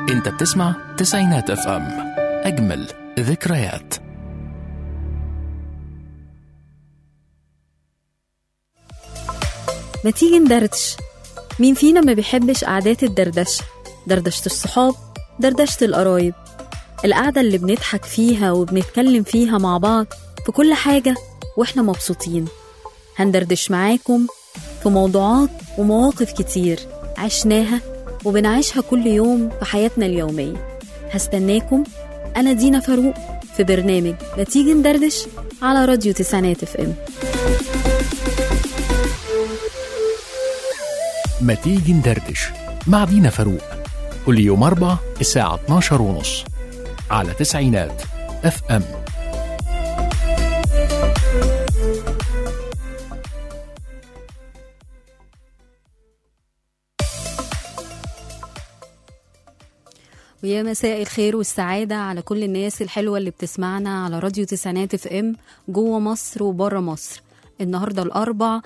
انت بتسمع تسعينات اف ام اجمل ذكريات ما تيجي ندردش مين فينا ما بيحبش قعدات الدردشة دردشة الصحاب دردشة القرايب القعدة اللي بنضحك فيها وبنتكلم فيها مع بعض في كل حاجة واحنا مبسوطين هندردش معاكم في موضوعات ومواقف كتير عشناها وبنعيشها كل يوم في حياتنا اليومية هستناكم أنا دينا فاروق في برنامج ما تيجي ندردش على راديو تسعينات اف ام ما تيجي ندردش مع دينا فاروق كل يوم أربع الساعة 12 ونص على تسعينات اف ام ويا مساء الخير والسعادة على كل الناس الحلوة اللي بتسمعنا على راديو تسعينات اف ام جوه مصر وبره مصر النهاردة الأربع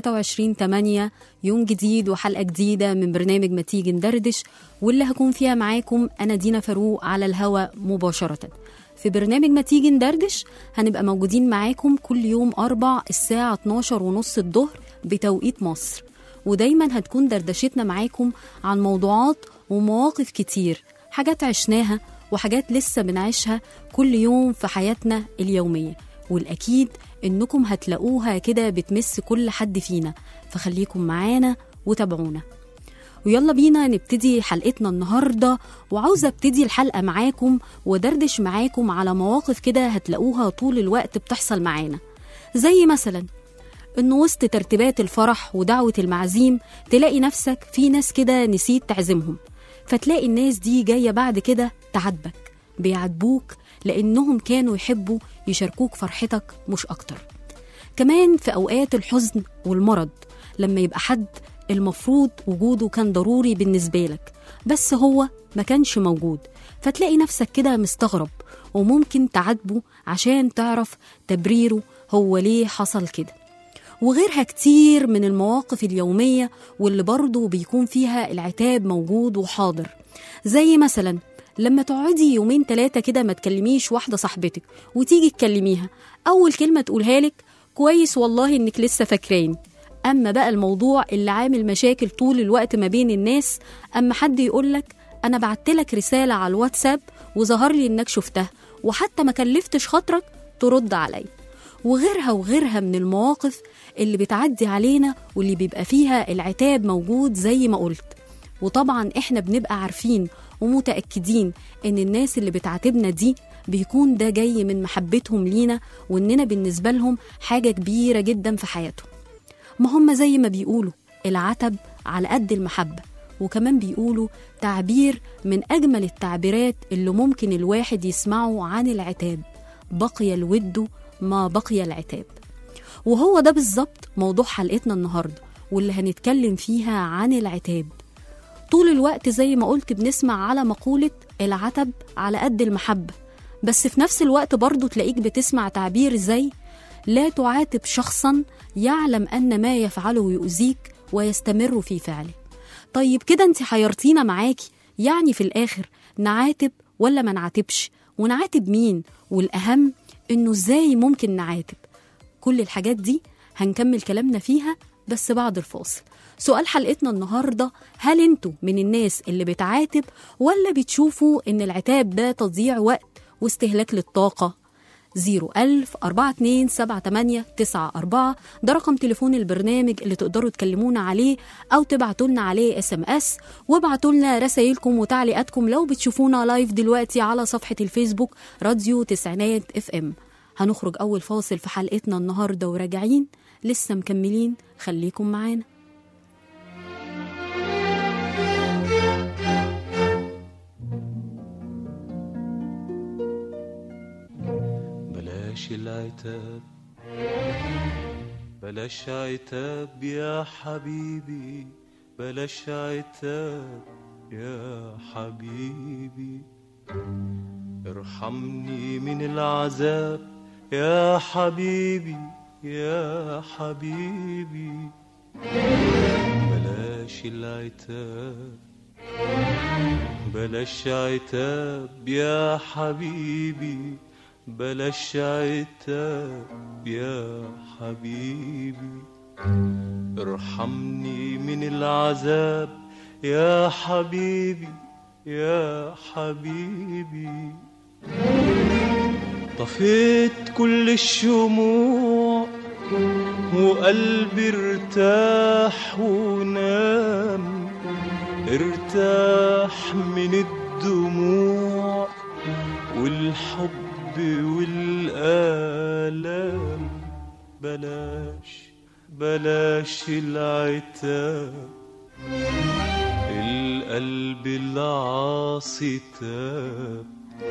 23 8 يوم جديد وحلقة جديدة من برنامج ما تيجي ندردش واللي هكون فيها معاكم أنا دينا فاروق على الهوا مباشرة في برنامج ما تيجي ندردش هنبقى موجودين معاكم كل يوم أربع الساعة 12 ونص الظهر بتوقيت مصر ودايما هتكون دردشتنا معاكم عن موضوعات ومواقف كتير حاجات عشناها وحاجات لسه بنعيشها كل يوم في حياتنا اليومية والأكيد إنكم هتلاقوها كده بتمس كل حد فينا فخليكم معانا وتابعونا ويلا بينا نبتدي حلقتنا النهاردة وعاوزة ابتدي الحلقة معاكم ودردش معاكم على مواقف كده هتلاقوها طول الوقت بتحصل معانا زي مثلا إن وسط ترتيبات الفرح ودعوة المعازيم تلاقي نفسك في ناس كده نسيت تعزمهم فتلاقي الناس دي جاية بعد كده تعاتبك بيعاتبوك لأنهم كانوا يحبوا يشاركوك فرحتك مش أكتر كمان في أوقات الحزن والمرض لما يبقى حد المفروض وجوده كان ضروري بالنسبة لك بس هو ما كانش موجود فتلاقي نفسك كده مستغرب وممكن تعاتبه عشان تعرف تبريره هو ليه حصل كده وغيرها كتير من المواقف اليومية واللي برضه بيكون فيها العتاب موجود وحاضر زي مثلا لما تقعدي يومين تلاتة كده ما تكلميش واحدة صاحبتك وتيجي تكلميها أول كلمة تقولها لك كويس والله إنك لسه فاكراني أما بقى الموضوع اللي عامل مشاكل طول الوقت ما بين الناس أما حد يقولك أنا بعتلك رسالة على الواتساب وظهر لي إنك شفتها وحتى ما كلفتش خاطرك ترد عليا وغيرها وغيرها من المواقف اللي بتعدي علينا واللي بيبقى فيها العتاب موجود زي ما قلت وطبعا احنا بنبقى عارفين ومتأكدين ان الناس اللي بتعاتبنا دي بيكون ده جاي من محبتهم لينا واننا بالنسبة لهم حاجة كبيرة جدا في حياتهم ما هم زي ما بيقولوا العتب على قد المحبة وكمان بيقولوا تعبير من أجمل التعبيرات اللي ممكن الواحد يسمعه عن العتاب بقي الود ما بقي العتاب وهو ده بالظبط موضوع حلقتنا النهارده واللي هنتكلم فيها عن العتاب طول الوقت زي ما قلت بنسمع على مقولة العتب على قد المحبة بس في نفس الوقت برضو تلاقيك بتسمع تعبير زي لا تعاتب شخصا يعلم أن ما يفعله يؤذيك ويستمر في فعله طيب كده انت حيرتينا معاكي يعني في الآخر نعاتب ولا ما نعاتبش ونعاتب مين والأهم إنه إزاي ممكن نعاتب كل الحاجات دي هنكمل كلامنا فيها بس بعد الفاصل سؤال حلقتنا النهاردة هل انتوا من الناس اللي بتعاتب ولا بتشوفوا ان العتاب ده تضييع وقت واستهلاك للطاقة زيرو ألف أربعة اتنين سبعة تمانية تسعة أربعة ده رقم تليفون البرنامج اللي تقدروا تكلمونا عليه أو تبعتوا لنا عليه اس ام اس وابعتوا لنا رسايلكم وتعليقاتكم لو بتشوفونا لايف دلوقتي على صفحة الفيسبوك راديو تسعينات اف ام هنخرج أول فاصل في حلقتنا النهاردة وراجعين لسه مكملين خليكم معانا بلاش العتاب بلاش عتاب يا حبيبي بلاش عتاب يا حبيبي ارحمني من العذاب يا حبيبي يا حبيبي بلاش العتاب بلاش عتاب يا حبيبي بلاش عتاب يا حبيبي ارحمني من العذاب يا حبيبي يا حبيبي طفيت كل الشموع وقلبي ارتاح ونام ارتاح من الدموع والحب والآلام بلاش بلاش العتاب القلب العاصي تاب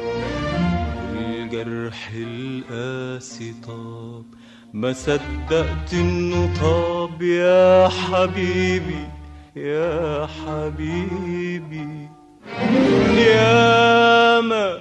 الجرح القاسي طاب ما صدقت انه طاب يا حبيبي يا حبيبي يا ما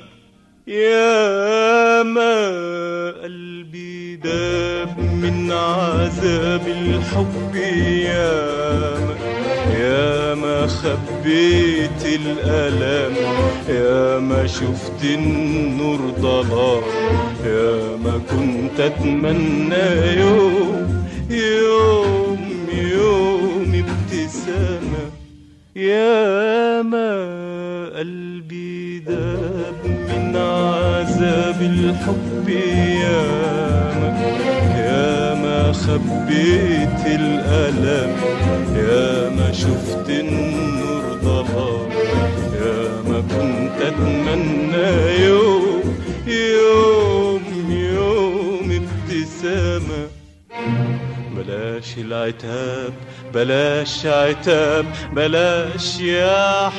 يا ما قلبي داب من عذاب الحب يا ما يا ما خبيت الألم يا ما شفت النور ضلام يا ما كنت أتمنى يوم يوم يوم ابتسامة يا ما قلبي داب من عذاب الحب يا ما يا ما خبيت الألم يا ما شفت النور ضلام يا ما كنت أتمنى يوم يوم يوم ابتسامة بلاش العتاب بلاش عتاب بلاش يا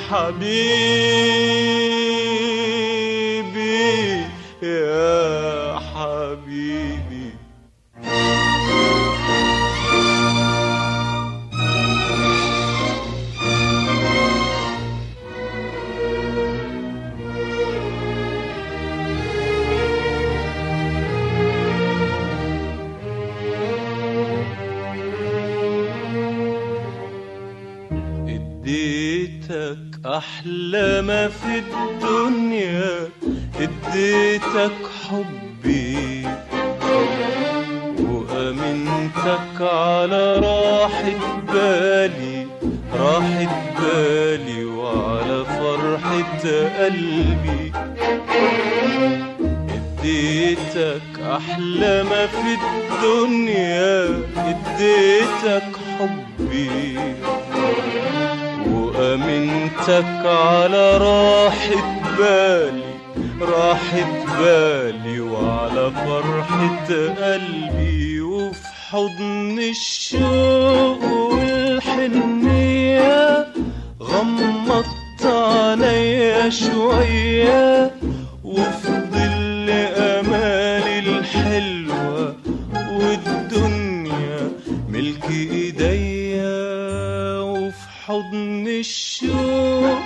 حبيبي يا حبيبي اديتك احلى ما في الدنيا اديتك حبي وامنتك على راحة بالي راحة بالي وعلى فرحة قلبي اديتك احلى ما في الدنيا اديتك حبي وامنتك على راحة بالي راحة بالي وعلى فرحة قلبي وفي حضن الشوق والحنية غمضت عليا شوية وفي ظل أمالي الحلوة والدنيا ملك إيديا وفي حضن الشوق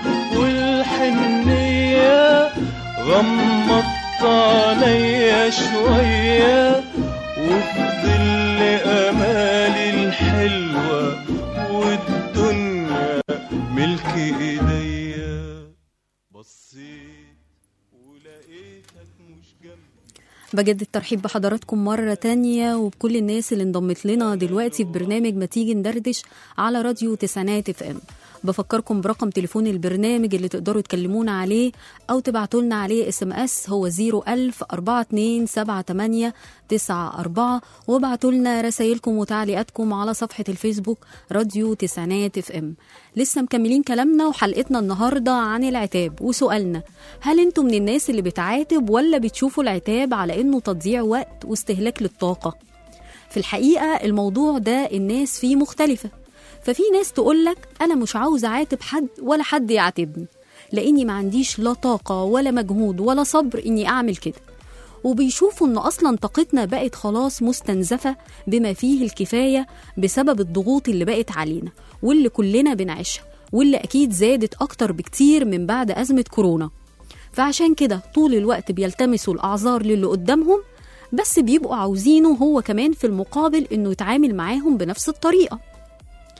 والحنية غمضت عليا شوية وفي ظل أمالي الحلوة والدنيا ملك إيديا بصيت ولقيتك مش جنبي بجد الترحيب بحضراتكم مرة تانية وبكل الناس اللي انضمت لنا دلوقتي في برنامج ما تيجي ندردش على راديو تسعينات اف ام بفكركم برقم تليفون البرنامج اللي تقدروا تكلمونا عليه او تبعتوا لنا عليه اس ام اس هو 01000 4278 94 وابعتوا لنا رسايلكم وتعليقاتكم على صفحة الفيسبوك راديو تسعينات اف ام لسه مكملين كلامنا وحلقتنا النهاردة عن العتاب وسؤالنا هل انتم من الناس اللي بتعاتب ولا بتشوفوا العتاب على انه تضييع وقت واستهلاك للطاقة في الحقيقة الموضوع ده الناس فيه مختلفة ففي ناس تقولك أنا مش عاوز أعاتب حد ولا حد يعاتبني لأني ما عنديش لا طاقة ولا مجهود ولا صبر إني أعمل كده وبيشوفوا إن أصلا طاقتنا بقت خلاص مستنزفة بما فيه الكفاية بسبب الضغوط اللي بقت علينا واللي كلنا بنعيشها واللي أكيد زادت أكتر بكتير من بعد أزمة كورونا فعشان كده طول الوقت بيلتمسوا الأعذار للي قدامهم بس بيبقوا عاوزينه هو كمان في المقابل إنه يتعامل معاهم بنفس الطريقة في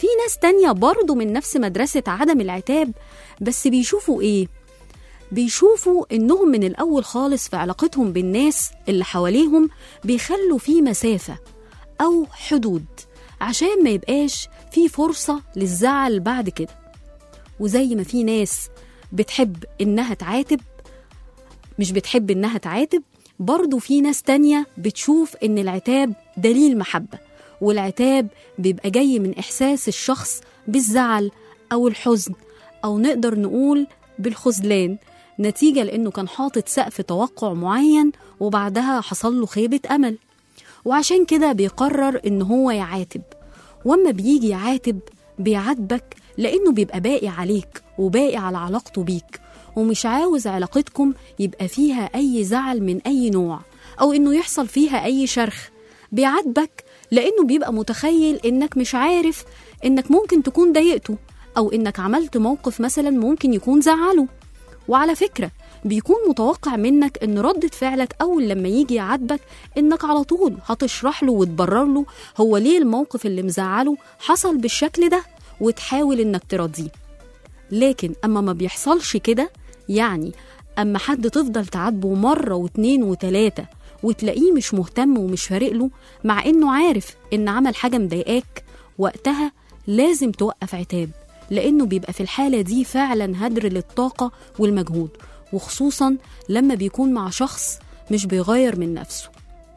في ناس تانية برضو من نفس مدرسة عدم العتاب بس بيشوفوا ايه بيشوفوا انهم من الاول خالص في علاقتهم بالناس اللي حواليهم بيخلوا في مسافة او حدود عشان ما يبقاش في فرصة للزعل بعد كده وزي ما في ناس بتحب انها تعاتب مش بتحب انها تعاتب برضو في ناس تانية بتشوف ان العتاب دليل محبة والعتاب بيبقى جاي من احساس الشخص بالزعل او الحزن او نقدر نقول بالخذلان نتيجة لانه كان حاطط سقف توقع معين وبعدها حصل له خيبة امل وعشان كده بيقرر ان هو يعاتب واما بيجي يعاتب بيعاتبك لانه بيبقى باقي عليك وباقي على علاقته بيك ومش عاوز علاقتكم يبقى فيها اي زعل من اي نوع او انه يحصل فيها اي شرخ بيعاتبك لانه بيبقى متخيل انك مش عارف انك ممكن تكون ضايقته او انك عملت موقف مثلا ممكن يكون زعله وعلى فكره بيكون متوقع منك ان ردة فعلك اول لما يجي يعاتبك انك على طول هتشرح له وتبرر له هو ليه الموقف اللي مزعله حصل بالشكل ده وتحاول انك ترضيه لكن اما ما بيحصلش كده يعني اما حد تفضل تعاتبه مره واتنين وتلاته وتلاقيه مش مهتم ومش فارق له مع انه عارف ان عمل حاجه مضايقاك وقتها لازم توقف عتاب لانه بيبقى في الحاله دي فعلا هدر للطاقه والمجهود وخصوصا لما بيكون مع شخص مش بيغير من نفسه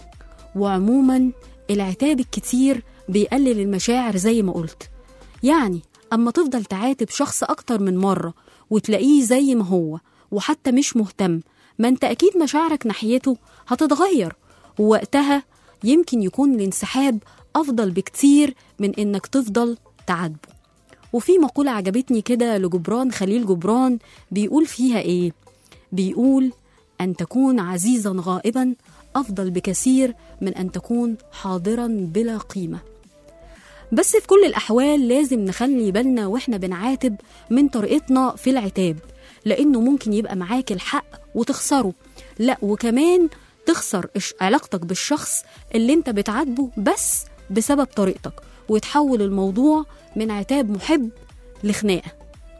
وعموما العتاب الكتير بيقلل المشاعر زي ما قلت يعني اما تفضل تعاتب شخص اكتر من مره وتلاقيه زي ما هو وحتى مش مهتم ما انت اكيد مشاعرك ناحيته هتتغير ووقتها يمكن يكون الانسحاب افضل بكتير من انك تفضل تعاتبه وفي مقولة عجبتني كده لجبران خليل جبران بيقول فيها ايه بيقول أن تكون عزيزا غائبا أفضل بكثير من أن تكون حاضرا بلا قيمة بس في كل الأحوال لازم نخلي بالنا وإحنا بنعاتب من طريقتنا في العتاب لأنه ممكن يبقى معاك الحق وتخسره لا وكمان تخسر إش- علاقتك بالشخص اللي انت بتعاتبه بس بسبب طريقتك وتحول الموضوع من عتاب محب لخناقه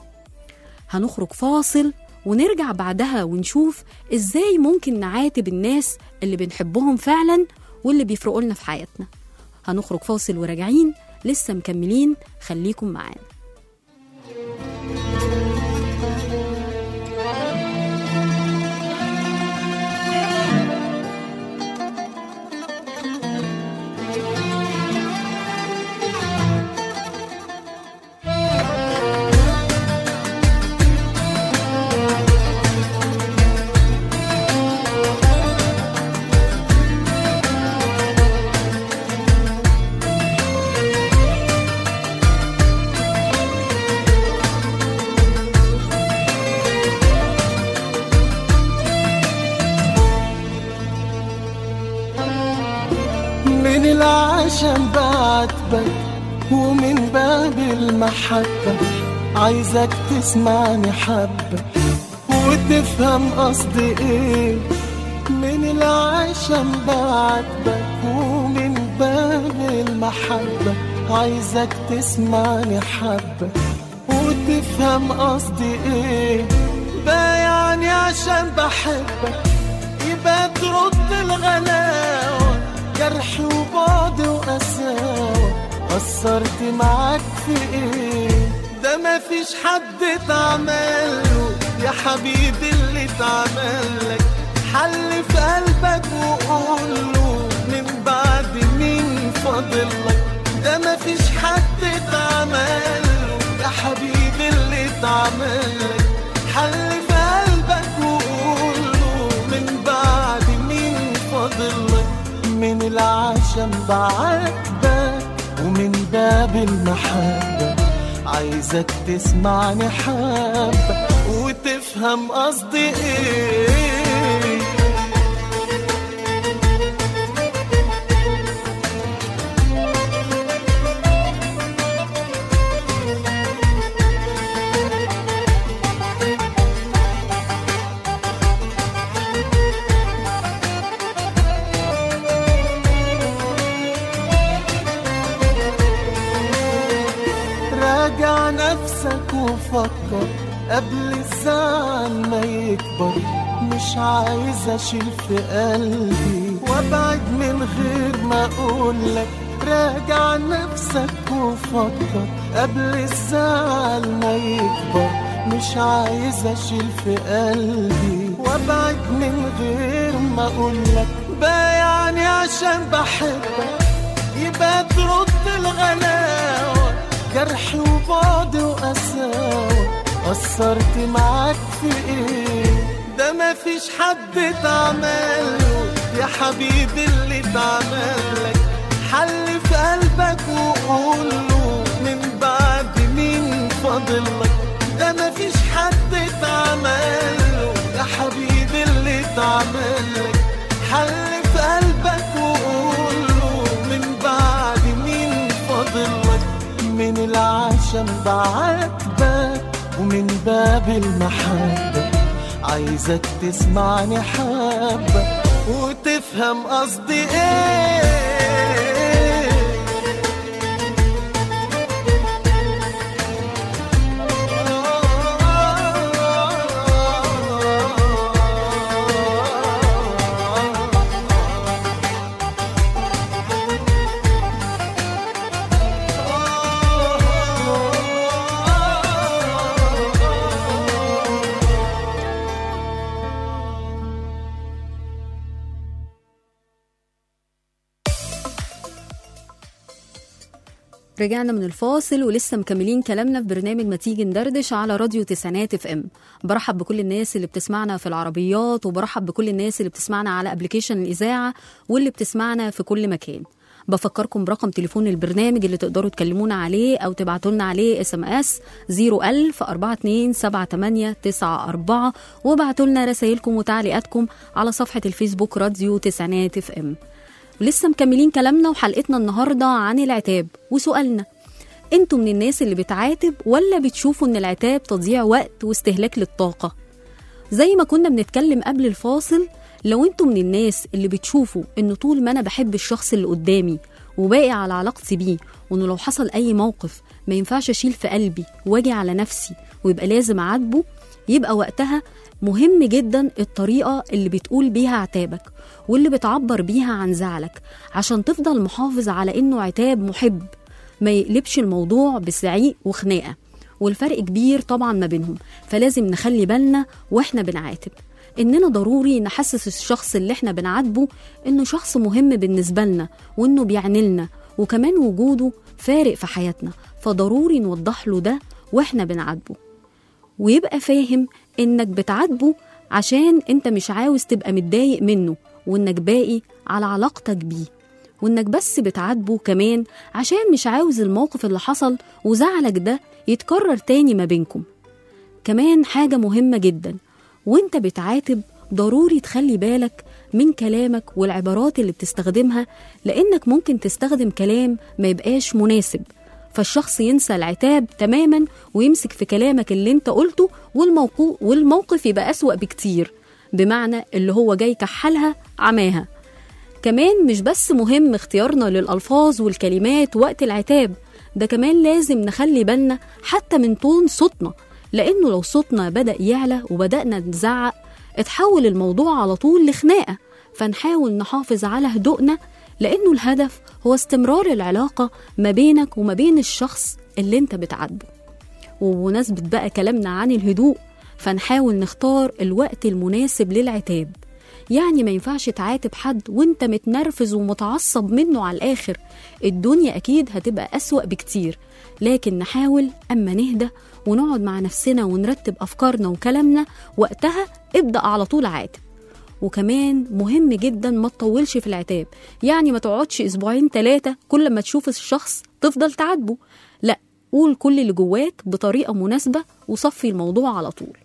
هنخرج فاصل ونرجع بعدها ونشوف ازاي ممكن نعاتب الناس اللي بنحبهم فعلا واللي بيفرقوا لنا في حياتنا هنخرج فاصل وراجعين لسه مكملين خليكم معانا من العشم بعاتبك ومن باب المحبة عايزك تسمعني حبة وتفهم قصدي ايه من العشم بعاتبك ومن باب المحبة عايزك تسمعني حبة وتفهم قصدي ايه ده يعني عشان بحبك يبقى ترد الغلاوة جرح وبعد وقساوة قصرت معاك في ايه ده مفيش حد اتعمله يا حبيبي اللي اتعملك حل في قلبك وقوله من بعد مين فاضلك ده مفيش حد اتعمله يا حبيبي اللي اتعملك حل في قلبك وقوله من بعد مين فاضلك من العشم بعاتبك ومن باب المحبة عايزك تسمعني حبة وتفهم قصدي ايه راجع نفسك وفكر قبل الزعل ما يكبر مش عايز اشيل في قلبي وابعد من غير ما اقولك راجع نفسك وفكر قبل الزعل ما يكبر مش عايز اشيل في قلبي وابعد من غير ما اقولك بايعني عشان بحبك يبقى ترد الغلاوة جرحي وبعدي وقساوة قصرت معاك في ايه ده مفيش حد اتعمله يا حبيبي اللي اتعملك حل في قلبك وقوله من بعد مين فاضلك ده مفيش حد اتعمله يا حبيبي اللي اتعملك حل في قلبك وقوله من بعد مين فاضلك من العشم بعاتبك ومن باب المحبة عايزك تسمعني حبة وتفهم قصدي ايه رجعنا من الفاصل ولسه مكملين كلامنا في برنامج ما تيجي ندردش على راديو تسعينات اف ام برحب بكل الناس اللي بتسمعنا في العربيات وبرحب بكل الناس اللي بتسمعنا على ابلكيشن الاذاعه واللي بتسمعنا في كل مكان بفكركم برقم تليفون البرنامج اللي تقدروا تكلمونا عليه او تبعتوا لنا عليه اس ام اس 01000 427894 وابعتوا لنا رسائلكم وتعليقاتكم على صفحه الفيسبوك راديو تسعينات اف ام ولسه مكملين كلامنا وحلقتنا النهارده عن العتاب وسؤالنا انتوا من الناس اللي بتعاتب ولا بتشوفوا ان العتاب تضييع وقت واستهلاك للطاقه زي ما كنا بنتكلم قبل الفاصل لو انتوا من الناس اللي بتشوفوا ان طول ما انا بحب الشخص اللي قدامي وباقي على علاقتي بيه وانه لو حصل اي موقف ما ينفعش اشيل في قلبي واجي على نفسي ويبقى لازم اعاتبه يبقى وقتها مهم جدا الطريقة اللي بتقول بيها عتابك واللي بتعبر بيها عن زعلك عشان تفضل محافظ على انه عتاب محب ما يقلبش الموضوع بزعيق وخناقة والفرق كبير طبعا ما بينهم فلازم نخلي بالنا واحنا بنعاتب اننا ضروري نحسس الشخص اللي احنا بنعاتبه انه شخص مهم بالنسبة لنا وانه بيعني لنا وكمان وجوده فارق في حياتنا فضروري نوضح له ده واحنا بنعاتبه ويبقى فاهم انك بتعاتبه عشان انت مش عاوز تبقى متضايق منه وانك باقي على علاقتك بيه وانك بس بتعاتبه كمان عشان مش عاوز الموقف اللي حصل وزعلك ده يتكرر تاني ما بينكم كمان حاجة مهمة جدا وانت بتعاتب ضروري تخلي بالك من كلامك والعبارات اللي بتستخدمها لانك ممكن تستخدم كلام ما يبقاش مناسب فالشخص ينسى العتاب تماما ويمسك في كلامك اللي انت قلته والموقف, والموقف يبقى أسوأ بكتير بمعنى اللي هو جاي كحلها عماها كمان مش بس مهم اختيارنا للألفاظ والكلمات وقت العتاب ده كمان لازم نخلي بالنا حتى من طون صوتنا لأنه لو صوتنا بدأ يعلى وبدأنا نزعق اتحول الموضوع على طول لخناقة فنحاول نحافظ على هدوءنا لأنه الهدف هو استمرار العلاقة ما بينك وما بين الشخص اللي انت بتعاتبه وبمناسبة بقى كلامنا عن الهدوء فنحاول نختار الوقت المناسب للعتاب يعني ما ينفعش تعاتب حد وانت متنرفز ومتعصب منه على الآخر الدنيا أكيد هتبقى أسوأ بكتير لكن نحاول أما نهدى ونقعد مع نفسنا ونرتب أفكارنا وكلامنا وقتها ابدأ على طول عاتب وكمان مهم جدا ما تطولش في العتاب يعني ما تقعدش اسبوعين ثلاثة كل ما تشوف الشخص تفضل تعاتبه لا قول كل اللي جواك بطريقة مناسبة وصفي الموضوع على طول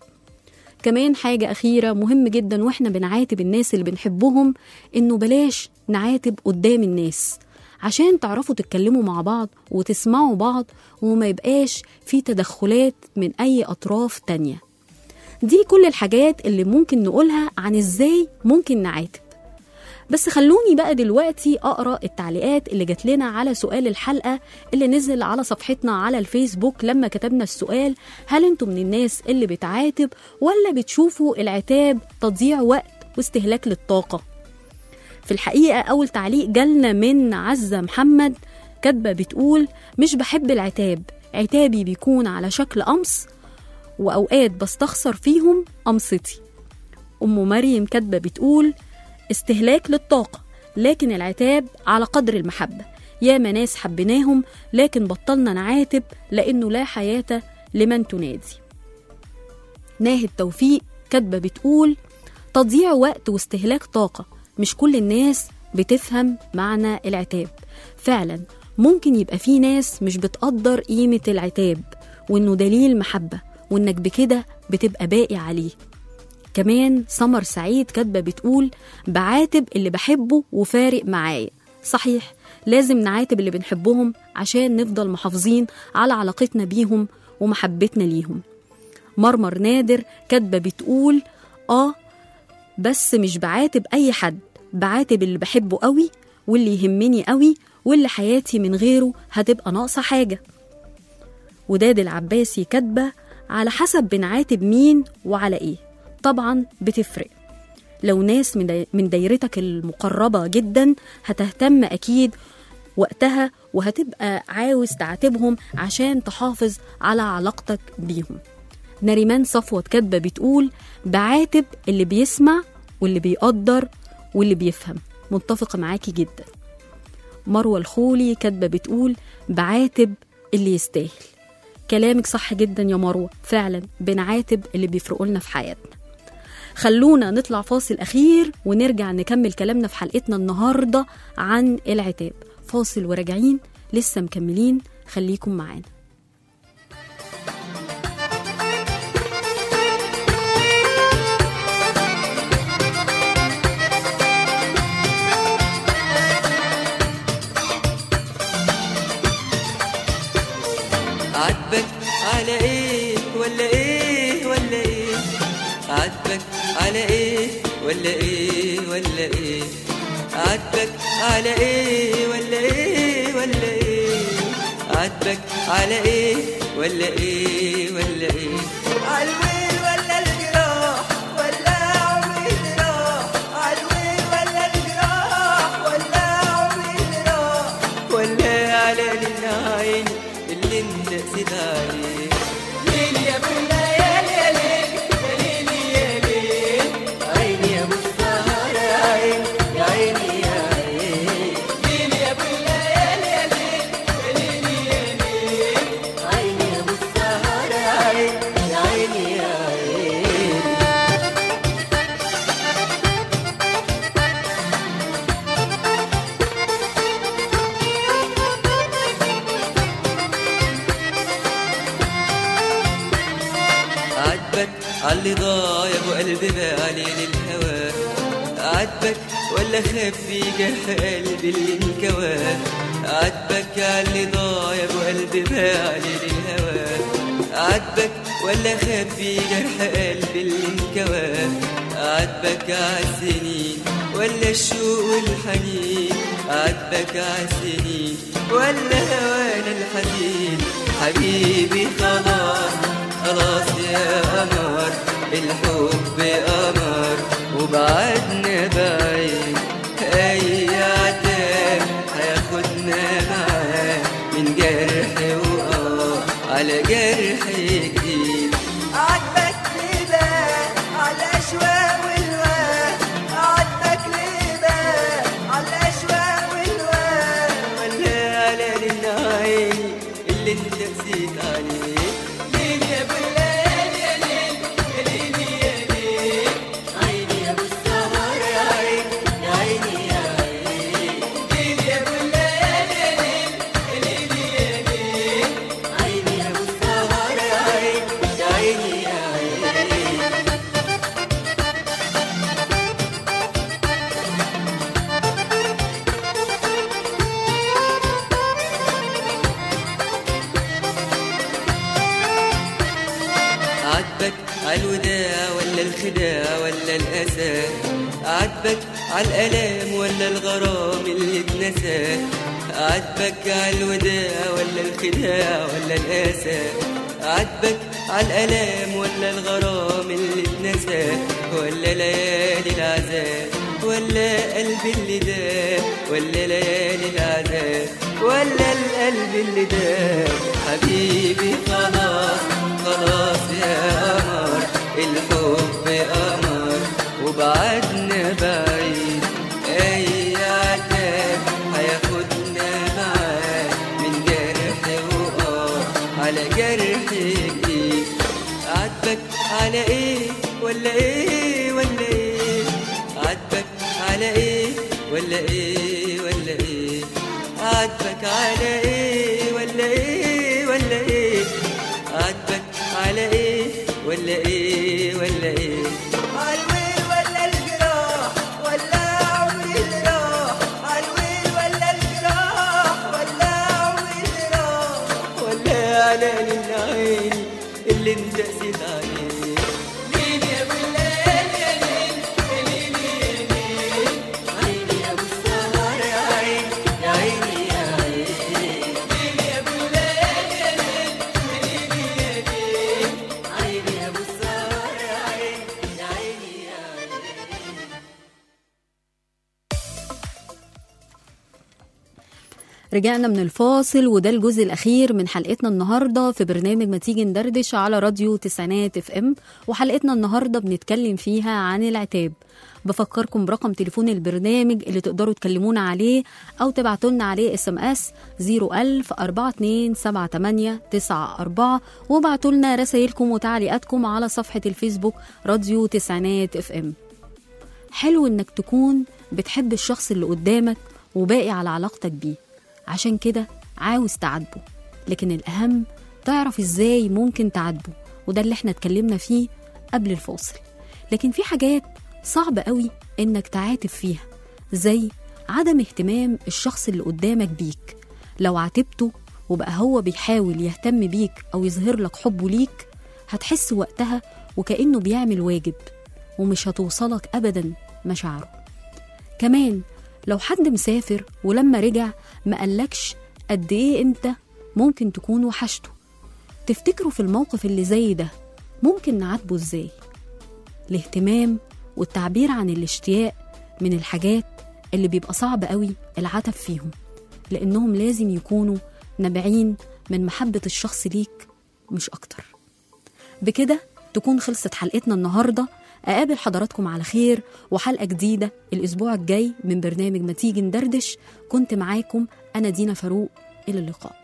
كمان حاجة أخيرة مهم جدا وإحنا بنعاتب الناس اللي بنحبهم إنه بلاش نعاتب قدام الناس عشان تعرفوا تتكلموا مع بعض وتسمعوا بعض وما يبقاش في تدخلات من أي أطراف تانية دي كل الحاجات اللي ممكن نقولها عن إزاي ممكن نعاتب بس خلوني بقى دلوقتي أقرأ التعليقات اللي جات لنا على سؤال الحلقة اللي نزل على صفحتنا على الفيسبوك لما كتبنا السؤال هل انتم من الناس اللي بتعاتب ولا بتشوفوا العتاب تضييع وقت واستهلاك للطاقة في الحقيقة أول تعليق جالنا من عزة محمد كاتبة بتقول مش بحب العتاب عتابي بيكون على شكل قمص وأوقات بستخسر فيهم قمصتي أم مريم كاتبة بتقول استهلاك للطاقة لكن العتاب على قدر المحبة ياما ناس حبيناهم لكن بطلنا نعاتب لأنه لا حياة لمن تنادي ناهد توفيق كاتبة بتقول تضييع وقت واستهلاك طاقة مش كل الناس بتفهم معنى العتاب فعلا ممكن يبقى في ناس مش بتقدر قيمة العتاب وإنه دليل محبة وإنك بكده بتبقى باقي عليه كمان سمر سعيد كاتبة بتقول بعاتب اللي بحبه وفارق معايا صحيح لازم نعاتب اللي بنحبهم عشان نفضل محافظين على علاقتنا بيهم ومحبتنا ليهم مرمر نادر كاتبة بتقول آه بس مش بعاتب أي حد بعاتب اللي بحبه قوي واللي يهمني قوي واللي حياتي من غيره هتبقى ناقصة حاجة وداد العباسي كاتبة على حسب بنعاتب مين وعلى إيه طبعا بتفرق لو ناس من داي- من دايرتك المقربة جدا هتهتم أكيد وقتها وهتبقى عاوز تعاتبهم عشان تحافظ على علاقتك بيهم نريمان صفوت كاتبة بتقول بعاتب اللي بيسمع واللي بيقدر واللي بيفهم متفقة معاكي جدا مروة الخولي كاتبة بتقول بعاتب اللي يستاهل كلامك صح جدا يا مروة فعلا بنعاتب اللي بيفرقوا لنا في حياتنا خلونا نطلع فاصل أخير ونرجع نكمل كلامنا في حلقتنا النهاردة عن العتاب فاصل وراجعين لسه مكملين خليكم معانا عاتبك على ايه ولا ايه ولا ايه عاتبك على ايه ولا ايه ولا ايه عاتبك على ايه ولا ايه ولا ايه عاتبك على ايه ولا ايه ولا ايه عالويل ولا الجراح ولا عمري جراح عالويل ولا الجراح ولا عمري جراح ولا على العين اللي انت نسيت عليه ليل يا ابو الليالي يا ليل يا ليل يا ليل عيني يا ابو السهر يا عين يا عيني يا عين ليل يا ابو الليالي يا ليل يا ليل يا ليل عيني يا ابو السهر يا عين يا عيني يا عين عاتبك عاللي ضايع وقلبي بالي للهوى عاتبك ولا خفي جرح قلبي اللي انكوى عاتبك عاللي ضايع وقلبي بالي للهوى عاتبك ولا خفي جرح قلبي اللي انكوى عاتبك عالسنين ولا الشوق والحنين عاتبك عالسنين ولا هوانا الحزين حبيبي خلاص خلاص يا قمر الحب قمر وبعدنا بعيد اي عتاب هياخدنا معاه من جرح وقاه على جرح جديد عاتبك ليه بقى على الاشواق والواه عاتبك ليه بقى على الاشواق والواه ولا على العين اللي انت نسيت عليه ليل يا ابو الليل يا ليل يا ليل يا ليل عيني يا ابو السهر يا عين يا عيني يا عين ليل يا ابو الليل يا ليل يا ليل يا ليل عيني يا ابو السهر يا عين يا عيني يا عين عاتبك عالوداع ولا الخداع ولا الأسى عاتبك عالألام ولا الغرام اللي اتنسى عاتبك عالوداع ولا الخداع ولا الأسى عاتبك عالألام ولا الغرام اللي اتنسى ولا ليالي العذاب ولا قلبي اللي داب ولا ليالي العذاب ولا القلب اللي داب حبيبي خلاص خلاص يا قمر الحب قمر وبعدنا بعيد اي عتاب هياخدنا معاه من جرح وقاه على جرح جديد عاتبك على ايه ولا ايه ولا ايه عاتبك على ايه ولا ايه ولا ايه عاتبك على ايه ولا ايه ولا ايه عاتبك على ايه ولا ايه ولا ايه عالويل ولا الجراح ولا عمري اللي راح عالويل ولا الجراح ولا عمري اللي راح ولا على العين اللي انت قسيت عليه ليل يا بالليل يا ليل يا ليل يا ليل عيني يا ابو السهر يا عين يا عيني يا عين ليل يا بالليل يا ليل يا ليل يا ليل عيني يا ابو السهر يا عين يا عيني يا عين رجعنا من الفاصل وده الجزء الأخير من حلقتنا النهاردة في برنامج ما تيجي ندردش على راديو تسعينات اف ام وحلقتنا النهاردة بنتكلم فيها عن العتاب بفكركم برقم تليفون البرنامج اللي تقدروا تكلمونا عليه أو تبعتوا لنا عليه اس ام اس 01000 4278 وابعتوا لنا رسائلكم وتعليقاتكم على صفحة الفيسبوك راديو تسعينات اف ام حلو انك تكون بتحب الشخص اللي قدامك وباقي على علاقتك بيه عشان كده عاوز تعاتبه لكن الأهم تعرف ازاي ممكن تعاتبه وده اللي احنا اتكلمنا فيه قبل الفاصل لكن في حاجات صعب قوي انك تعاتب فيها زي عدم اهتمام الشخص اللي قدامك بيك لو عاتبته وبقى هو بيحاول يهتم بيك او يظهر لك حبه ليك هتحس وقتها وكأنه بيعمل واجب ومش هتوصلك ابدا مشاعره كمان لو حد مسافر ولما رجع ما قالكش قد ايه انت ممكن تكون وحشته تفتكروا في الموقف اللي زي ده ممكن نعاتبه ازاي الاهتمام والتعبير عن الاشتياق من الحاجات اللي بيبقى صعب قوي العتب فيهم لانهم لازم يكونوا نابعين من محبة الشخص ليك مش اكتر بكده تكون خلصت حلقتنا النهارده اقابل حضراتكم على خير وحلقه جديده الاسبوع الجاي من برنامج ما تيجي ندردش كنت معاكم انا دينا فاروق الى اللقاء